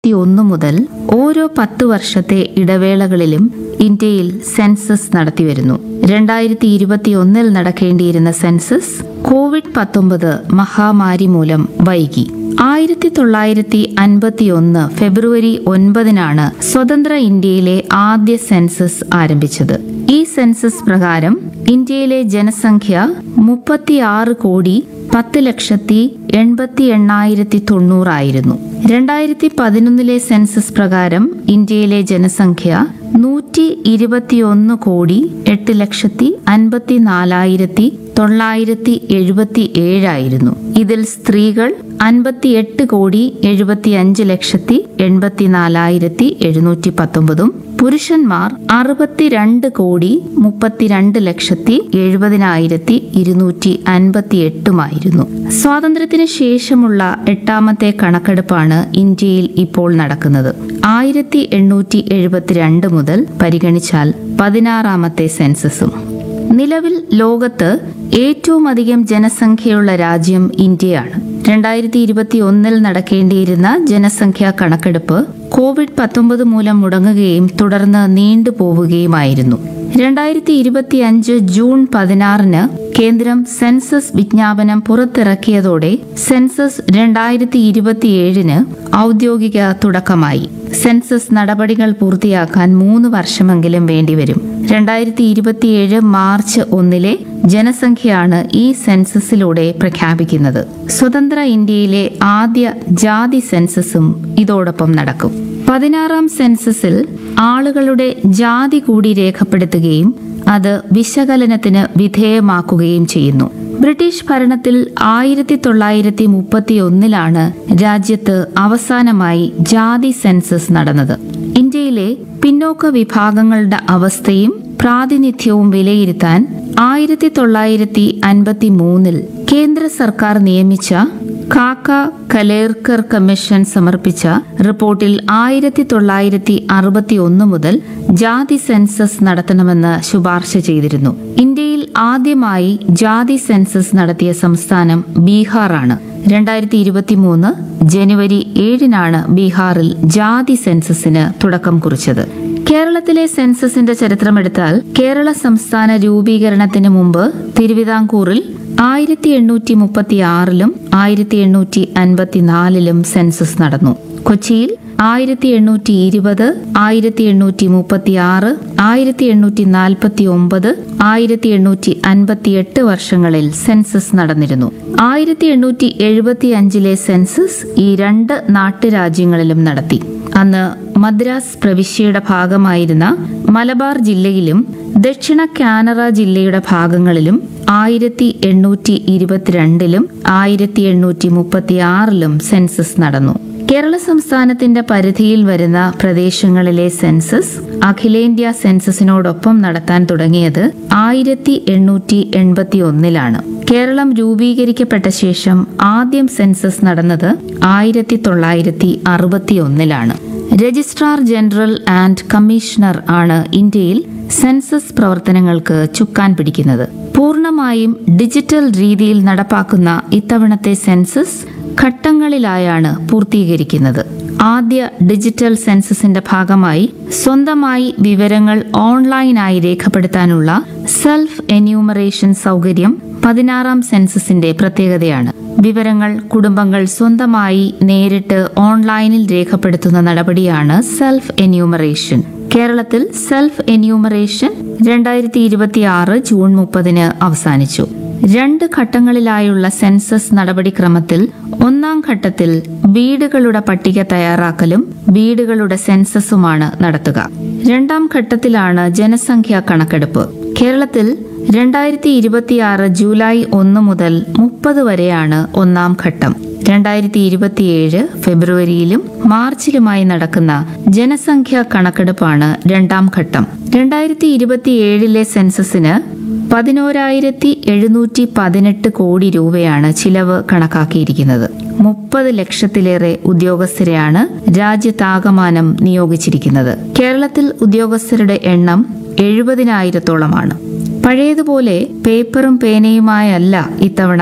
ഒന്ന് മുതൽ ഓരോ പത്ത് വർഷത്തെ ഇടവേളകളിലും ഇന്ത്യയിൽ സെൻസസ് നടത്തിവരുന്നു രണ്ടായിരത്തി ഇരുപത്തിയൊന്നിൽ നടക്കേണ്ടിയിരുന്ന സെൻസസ് കോവിഡ് പത്തൊമ്പത് മഹാമാരി മൂലം വൈകി ആയിരത്തി തൊള്ളായിരത്തി അൻപത്തിയൊന്ന് ഫെബ്രുവരി ഒൻപതിനാണ് സ്വതന്ത്ര ഇന്ത്യയിലെ ആദ്യ സെൻസസ് ആരംഭിച്ചത് ഈ സെൻസസ് പ്രകാരം ഇന്ത്യയിലെ ജനസംഖ്യ മുപ്പത്തിയാറ് കോടി പത്ത് ലക്ഷത്തി എൺപത്തി എണ്ണായിരത്തി തൊണ്ണൂറായിരുന്നു രണ്ടായിരത്തി പതിനൊന്നിലെ സെൻസസ് പ്രകാരം ഇന്ത്യയിലെ ജനസംഖ്യ നൂറ്റി ഇരുപത്തിയൊന്ന് കോടി എട്ട് ലക്ഷത്തി അൻപത്തി നാലായിരത്തി തൊള്ളായിരത്തി എഴുപത്തി ഏഴായിരുന്നു ഇതിൽ സ്ത്രീകൾ അൻപത്തിയെട്ട് കോടി എഴുപത്തി അഞ്ച് ലക്ഷത്തി എൺപത്തിനാലായിരത്തി എഴുന്നൂറ്റി പത്തൊമ്പതും പുരുഷന്മാർ അറുപത്തിരണ്ട് കോടി മുപ്പത്തിരണ്ട് ലക്ഷത്തി എഴുപതിനായിരത്തി ഇരുന്നൂറ്റി അൻപത്തി എട്ടുമായിരുന്നു സ്വാതന്ത്ര്യത്തിന് ശേഷമുള്ള എട്ടാമത്തെ കണക്കെടുപ്പാണ് ഇന്ത്യയിൽ ഇപ്പോൾ നടക്കുന്നത് ആയിരത്തി എണ്ണൂറ്റി എഴുപത്തിരണ്ട് മുതൽ പരിഗണിച്ചാൽ പതിനാറാമത്തെ സെൻസസും നിലവിൽ ലോകത്ത് ഏറ്റവും അധികം ജനസംഖ്യയുള്ള രാജ്യം ഇന്ത്യയാണ് രണ്ടായിരത്തി ഇരുപത്തി ഒന്നിൽ നടക്കേണ്ടിയിരുന്ന ജനസംഖ്യാ കണക്കെടുപ്പ് കോവിഡ് പത്തൊമ്പത് മൂലം മുടങ്ങുകയും തുടർന്ന് നീണ്ടുപോവുകയുമായിരുന്നു രണ്ടായിരത്തി ഇരുപത്തി അഞ്ച് ജൂൺ പതിനാറിന് കേന്ദ്രം സെൻസസ് വിജ്ഞാപനം പുറത്തിറക്കിയതോടെ സെൻസസ് രണ്ടായിരത്തി ഇരുപത്തിയേഴിന് ഔദ്യോഗിക തുടക്കമായി സെൻസസ് നടപടികൾ പൂർത്തിയാക്കാൻ മൂന്ന് വർഷമെങ്കിലും വേണ്ടിവരും രണ്ടായിരത്തി ഇരുപത്തിയേഴ് മാർച്ച് ഒന്നിലെ ജനസംഖ്യയാണ് ഈ സെൻസസിലൂടെ പ്രഖ്യാപിക്കുന്നത് സ്വതന്ത്ര ഇന്ത്യയിലെ ആദ്യ ജാതി സെൻസസും ഇതോടൊപ്പം നടക്കും പതിനാറാം സെൻസസിൽ ആളുകളുടെ ജാതി കൂടി രേഖപ്പെടുത്തുകയും അത് വിശകലനത്തിന് വിധേയമാക്കുകയും ചെയ്യുന്നു ബ്രിട്ടീഷ് ഭരണത്തിൽ ആയിരത്തി തൊള്ളായിരത്തി മുപ്പത്തി ഒന്നിലാണ് രാജ്യത്ത് അവസാനമായി ജാതി സെൻസസ് നടന്നത് ഇന്ത്യയിലെ പിന്നോക്ക വിഭാഗങ്ങളുടെ അവസ്ഥയും പ്രാതിനിധ്യവും വിലയിരുത്താൻ ആയിരത്തി തൊള്ളായിരത്തി അൻപത്തി മൂന്നിൽ കേന്ദ്ര സർക്കാർ നിയമിച്ച കാക്ക കലേർക്കർ കമ്മീഷൻ സമർപ്പിച്ച റിപ്പോർട്ടിൽ ആയിരത്തി തൊള്ളായിരത്തി അറുപത്തി ഒന്ന് മുതൽ ജാതി സെൻസസ് നടത്തണമെന്ന് ശുപാർശ ചെയ്തിരുന്നു ഇന്ത്യയിൽ ആദ്യമായി ജാതി സെൻസസ് നടത്തിയ സംസ്ഥാനം ബീഹാറാണ് രണ്ടായിരത്തി ഇരുപത്തി മൂന്ന് ജനുവരി ഏഴിനാണ് ബീഹാറിൽ ജാതി സെൻസസിന് തുടക്കം കുറിച്ചത് കേരളത്തിലെ സെൻസസിന്റെ ചരിത്രമെടുത്താൽ കേരള സംസ്ഥാന രൂപീകരണത്തിന് മുമ്പ് തിരുവിതാംകൂറിൽ ആയിരത്തി എണ്ണൂറ്റി മുപ്പത്തി ആറിലും ആയിരത്തി എണ്ണൂറ്റി അൻപത്തിനാലിലും സെൻസസ് നടന്നു കൊച്ചിയിൽ ആയിരത്തി എണ്ണൂറ്റി ഇരുപത് ആയിരത്തി എണ്ണൂറ്റി മുപ്പത്തി ആറ് ആയിരത്തി എണ്ണൂറ്റി നാൽപ്പത്തി ഒമ്പത് ആയിരത്തി എണ്ണൂറ്റി അൻപത്തി എട്ട് വർഷങ്ങളിൽ സെൻസസ് നടന്നിരുന്നു ആയിരത്തി എണ്ണൂറ്റി എഴുപത്തി അഞ്ചിലെ സെൻസസ് ഈ രണ്ട് നാട്ടുരാജ്യങ്ങളിലും നടത്തി അന്ന് മദ്രാസ് പ്രവിശ്യയുടെ ഭാഗമായിരുന്ന മലബാർ ജില്ലയിലും ദക്ഷിണ കാനറ ജില്ലയുടെ ഭാഗങ്ങളിലും ആയിരത്തി എണ്ണൂറ്റി ഇരുപത്തിരണ്ടിലും ആയിരത്തി എണ്ണൂറ്റി മുപ്പത്തി ആറിലും സെൻസസ് നടന്നു കേരള സംസ്ഥാനത്തിന്റെ പരിധിയിൽ വരുന്ന പ്രദേശങ്ങളിലെ സെൻസസ് അഖിലേന്ത്യാ സെൻസസിനോടൊപ്പം നടത്താൻ തുടങ്ങിയത് ആയിരത്തി എണ്ണൂറ്റി എൺപത്തി ഒന്നിലാണ് കേരളം രൂപീകരിക്കപ്പെട്ട ശേഷം ആദ്യം സെൻസസ് നടന്നത് ആയിരത്തി തൊള്ളായിരത്തി അറുപത്തി ഒന്നിലാണ് രജിസ്ട്രാർ ജനറൽ ആൻഡ് കമ്മീഷണർ ആണ് ഇന്ത്യയിൽ സെൻസസ് പ്രവർത്തനങ്ങൾക്ക് ചുക്കാൻ പിടിക്കുന്നത് പൂർണ്ണമായും ഡിജിറ്റൽ രീതിയിൽ നടപ്പാക്കുന്ന ഇത്തവണത്തെ സെൻസസ് ഘട്ടങ്ങളിലായാണ് പൂർത്തീകരിക്കുന്നത് ആദ്യ ഡിജിറ്റൽ സെൻസസിന്റെ ഭാഗമായി സ്വന്തമായി വിവരങ്ങൾ ഓൺലൈനായി രേഖപ്പെടുത്താനുള്ള സെൽഫ് എന്യൂമറേഷൻ സൗകര്യം പതിനാറാം സെൻസസിന്റെ പ്രത്യേകതയാണ് വിവരങ്ങൾ കുടുംബങ്ങൾ സ്വന്തമായി നേരിട്ട് ഓൺലൈനിൽ രേഖപ്പെടുത്തുന്ന നടപടിയാണ് സെൽഫ് എന്യൂമറേഷൻ കേരളത്തിൽ സെൽഫ് എന്യൂമറേഷൻ രണ്ടായിരത്തി ഇരുപത്തിയാറ് ജൂൺ മുപ്പതിന് അവസാനിച്ചു രണ്ട് ഘട്ടങ്ങളിലായുള്ള സെൻസസ് നടപടിക്രമത്തിൽ ഒന്നാം ഘട്ടത്തിൽ വീടുകളുടെ പട്ടിക തയ്യാറാക്കലും വീടുകളുടെ സെൻസസുമാണ് നടത്തുക രണ്ടാം ഘട്ടത്തിലാണ് ജനസംഖ്യാ കണക്കെടുപ്പ് കേരളത്തിൽ രണ്ടായിരത്തി ഇരുപത്തിയാറ് ജൂലൈ ഒന്ന് മുതൽ മുപ്പത് വരെയാണ് ഒന്നാം ഘട്ടം രണ്ടായിരത്തി ഇരുപത്തിയേഴ് ഫെബ്രുവരിയിലും മാർച്ചിലുമായി നടക്കുന്ന ജനസംഖ്യാ കണക്കെടുപ്പാണ് രണ്ടാം ഘട്ടം രണ്ടായിരത്തി ഇരുപത്തിയേഴിലെ സെൻസസിന് പതിനോരായിരത്തി എഴുന്നൂറ്റി പതിനെട്ട് കോടി രൂപയാണ് ചിലവ് കണക്കാക്കിയിരിക്കുന്നത് മുപ്പത് ലക്ഷത്തിലേറെ ഉദ്യോഗസ്ഥരെയാണ് രാജ്യത്താകമാനം നിയോഗിച്ചിരിക്കുന്നത് കേരളത്തിൽ ഉദ്യോഗസ്ഥരുടെ എണ്ണം എഴുപതിനായിരത്തോളമാണ് പഴയതുപോലെ പേപ്പറും പേനയുമായല്ല ഇത്തവണ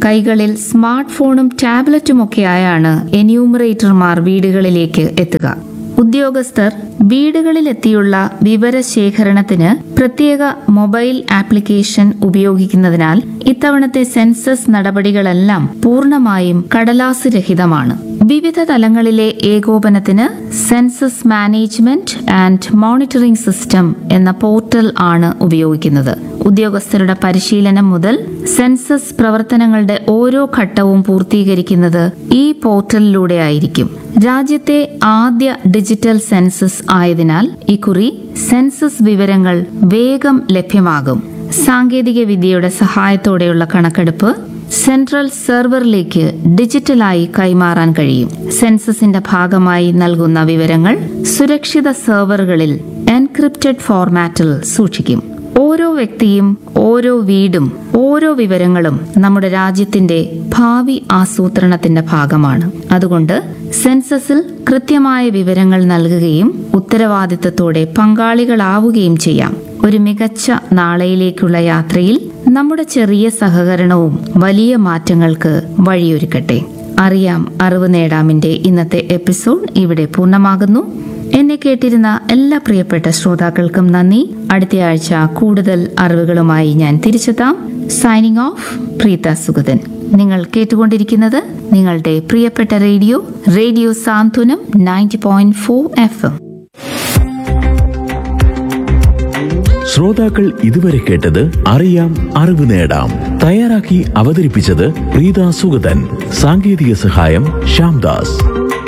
കൈകളിൽ സ്മാർട്ട് ഫോണും ടാബ്ലറ്റുമൊക്കെയായാണ് എന്യൂമറേറ്റർമാർ വീടുകളിലേക്ക് എത്തുക ഉദ്യോഗസ്ഥർ വീടുകളിലെത്തിയുള്ള വിവരശേഖരണത്തിന് പ്രത്യേക മൊബൈൽ ആപ്ലിക്കേഷൻ ഉപയോഗിക്കുന്നതിനാൽ ഇത്തവണത്തെ സെൻസസ് നടപടികളെല്ലാം പൂർണ്ണമായും കടലാസ് രഹിതമാണ് വിവിധ തലങ്ങളിലെ ഏകോപനത്തിന് census management and monitoring system എന്ന പോർട്ടൽ ആണ് ഉപയോഗിക്കുന്നത് ഉദ്യോഗസ്ഥരുടെ പരിശീലനം മുതൽ സെൻസസ് പ്രവർത്തനങ്ങളുടെ ഓരോ ഘട്ടവും പൂർത്തീകരിക്കുന്നത് ഈ പോർട്ടലിലൂടെ ആയിരിക്കും രാജ്യത്തെ ആദ്യ ഡിജിറ്റൽ സെൻസസ് ആയതിനാൽ ഇക്കുറി സെൻസസ് വിവരങ്ങൾ വേഗം ലഭ്യമാകും സാങ്കേതിക വിദ്യയുടെ സഹായത്തോടെയുള്ള കണക്കെടുപ്പ് സെൻട്രൽ സെർവറിലേക്ക് ഡിജിറ്റലായി കൈമാറാൻ കഴിയും സെൻസസിന്റെ ഭാഗമായി നൽകുന്ന വിവരങ്ങൾ സുരക്ഷിത സെർവറുകളിൽ എൻക്രിപ്റ്റഡ് ഫോർമാറ്റിൽ സൂക്ഷിക്കും ഓരോ വ്യക്തിയും ഓരോ വീടും ഓരോ വിവരങ്ങളും നമ്മുടെ രാജ്യത്തിന്റെ ഭാവി ആസൂത്രണത്തിന്റെ ഭാഗമാണ് അതുകൊണ്ട് സെൻസസിൽ കൃത്യമായ വിവരങ്ങൾ നൽകുകയും ഉത്തരവാദിത്തത്തോടെ പങ്കാളികളാവുകയും ചെയ്യാം ഒരു മികച്ച നാളെയിലേക്കുള്ള യാത്രയിൽ നമ്മുടെ ചെറിയ സഹകരണവും വലിയ മാറ്റങ്ങൾക്ക് വഴിയൊരുക്കട്ടെ അറിയാം അറിവ് നേടാമിന്റെ ഇന്നത്തെ എപ്പിസോഡ് ഇവിടെ പൂർണ്ണമാകുന്നു എന്നെ കേട്ടിരുന്ന എല്ലാ പ്രിയപ്പെട്ട ശ്രോതാക്കൾക്കും നന്ദി അടുത്തയാഴ്ച കൂടുതൽ അറിവുകളുമായി ഞാൻ തിരിച്ചെത്താം സൈനിങ് ഓഫ് പ്രീത സുഗതൻ നിങ്ങൾ കേട്ടുകൊണ്ടിരിക്കുന്നത് നിങ്ങളുടെ പ്രിയപ്പെട്ട radio radio Santhwanam ninety point four F M ശ്രോതാക്കൾ ഇതുവരെ കേട്ടത് അറിയാം അറിവ് നേടാം തയ്യാറാക്കി അവതരിപ്പിച്ചത് പ്രീത സുഗതൻ സാങ്കേതിക സഹായം ശ്യാംദാസ്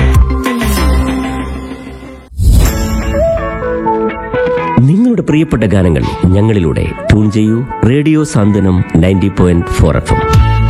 നിങ്ങളുടെ പ്രിയപ്പെട്ട ഗാനങ്ങൾ ഞങ്ങളിലൂടെ ട്യൂൺ ചെയ്യൂ radio Santhwanam ninety point four F M